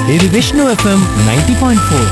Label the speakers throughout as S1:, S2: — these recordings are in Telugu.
S1: ఇది Vishnu FM ninety point four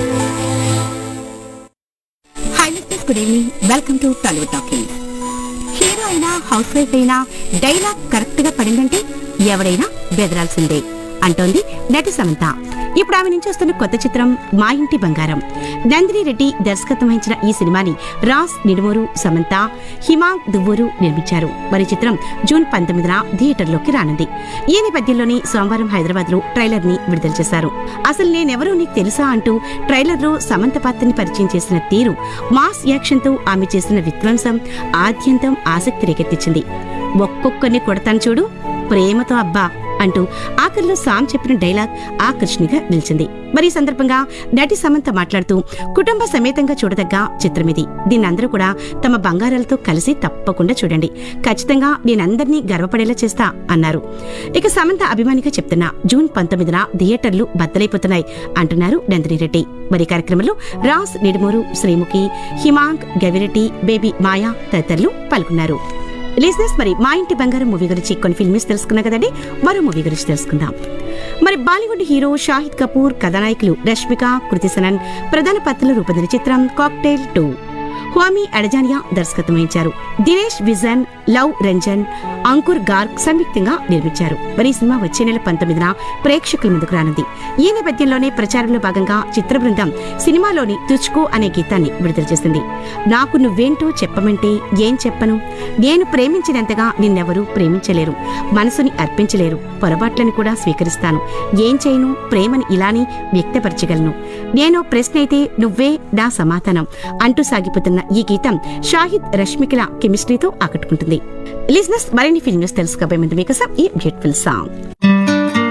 S2: hi listeners good evening welcome to Tollywood talking hero అయినా హౌస్ వైఫ్ అయినా డైలాగ్ కరెక్ట్ గా పడిందంటే ఎవడైనా బెదరాల్సిందే అంటోంది నటి సమంత ఇప్పుడు ఆమె నుంచి వస్తున్న కొత్త చిత్రం మా ఇంటి బంగారం నందిని రెడ్డి దర్శకత్వం వహించిన ఈ సినిమాని రాస్ నిడుమూరు సమంత హిమాంగ్ దువ్వూరు నిర్మించారు మరి చిత్రం జూన్ పంతొమ్మిదిన థియేటర్లోకి రానుంది ఈ నేపథ్యంలోనే సోమవారం హైదరాబాద్ లో ట్రైలర్ ని విడుదల చేశారు అసలు నేనెవరో నీకు తెలుసా అంటూ ట్రైలర్ లో సమంత పాత్రని పరిచయం చేసిన తీరు మాస్ యాక్షన్ తో ఆమె చేసిన విధ్వంసం ఆద్యంతం ఆసక్తి రేకెత్తించింది ఒక్కొక్కరిని కొడతాను చూడు ప్రేమతో అబ్బా అంటూ ఆఖరిలో సామ్ చెప్పిన డైలాగ్ ఆకర్షణగా నిలిచింది మరి ఈ సందర్భంగా నటి సమంత మాట్లాడుతూ కుటుంబ సమేతంగా చూడదగ్గ చిత్రం ఇది దీన్ని అందరూ కూడా తమ బంగారాలతో కలిసి తప్పకుండా చూడండి ఖచ్చితంగా నేనందరినీ గర్వపడేలా చేస్తా అన్నారు ఇక సమంత అభిమానిగా చెప్తున్నా జూన్ పంతొమ్మిదిన థియేటర్లు బద్దలైపోతున్నాయి అంటున్నారు నందిని రెడ్డి మరి ఈ కార్యక్రమంలో రాస్ నిడుమూరు శ్రీముఖి హిమాంక్ గవిరెడ్డి బేబీ మాయా తదితరులు పాల్గొన్నారు లిజినెస్ మరి మా ఇంటి బంగారం మూవీ గురించి కొన్ని ఫిల్మ్స్ తెలుసుకున్నాం కదండి మరో మూవీ గురించి తెలుసుకుందాం మరి బాలీవుడ్ హీరో షాహిద్ కపూర్ కథానాయకులు రష్మిక కృతి సనన్ ప్రధాన పాత్రలు రూపొందిన చిత్రం కాక్టైల్ టూ హోమీ అడజానియా దర్శకత్వం వహించారు దినేష్ విజన్ లవ్ రంజన్ అంకుర్ గార్గ్ సంయుక్తంగా నిర్మించారు మరి ఈ సినిమా వచ్చే నెల పంతొమ్మిదిన ప్రేక్షకుల ముందుకు రానుంది ఈ నేపథ్యంలోనే ప్రచారంలో భాగంగా చిత్ర బృందం సినిమాలోని తుచ్కో అనే గీతాన్ని విడుదల చేసింది నాకు నువ్వేంటో చెప్పమంటే ఏం చెప్పను నేను ప్రేమించినంతగా నిన్నెవరూ ప్రేమించలేరు మనసుని అర్పించలేరు పొరపాట్లను కూడా స్వీకరిస్తాను ఏం చేయను ప్రేమని ఇలానే వ్యక్తపరచగలను నేను ప్రశ్న అయితే నువ్వే నా సమాధానం అంటూ సాగిపోతున్న ఈ గీతం షాహిద్ రష్మికల కెమిస్ట్రీతో ఆకట్టుకుంటుంది లిజినెస్ మరిన్ని ఫిల్మ్స్ తెలుసుకోబోయే ముందు మీకోసం ఈ బ్యూటిఫుల్ సాంగ్